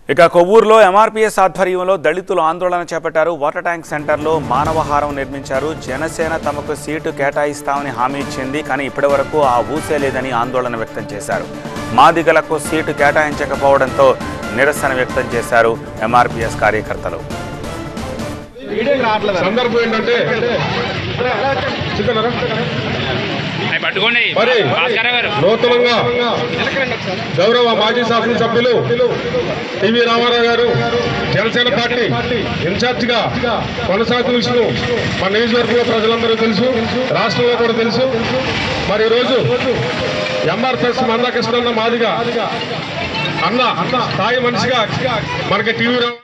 ఇక కొవ్వూరులో ఎంఆర్పీఎస్ ఆధ్వర్యంలో దళితులు ఆందోళన చేపట్టారు వాటర్ ట్యాంక్ సెంటర్లో మానవహారం నిర్మించారు జనసేన తమకు సీటు కేటాయిస్తామని హామీ ఇచ్చింది కానీ ఇప్పటివరకు ఆ ఊసే లేదని ఆందోళన వ్యక్తం చేశారు మాదిగలకు సీటు కేటాయించకపోవడంతో నిరసన వ్యక్తం చేశారు ఎంఆర్పీఎస్ కార్యకర్తలు సందర్భం ఏంటంటే చిక్కనరా? అవి పట్టుకోండి మరి భాస్కర్ గారు నూతనంగా గౌరవ మాజీ శాసనసభ్యులు టివి రామారావు గారు జనసేన పార్టీ ఇన్ఛార్జ్ గా కొనసాగుతున్న విషయం మన నియోజకవర్గంలో ప్రజలందరూ తెలుసు రాష్ట్రంలో కూడా తెలుసు మరి ఈరోజు ఎంఆర్ఎస్ మందాకృష్ణ మాదిగా అన్న స్థాయి మనిషిగా మనకి టీవీ రావు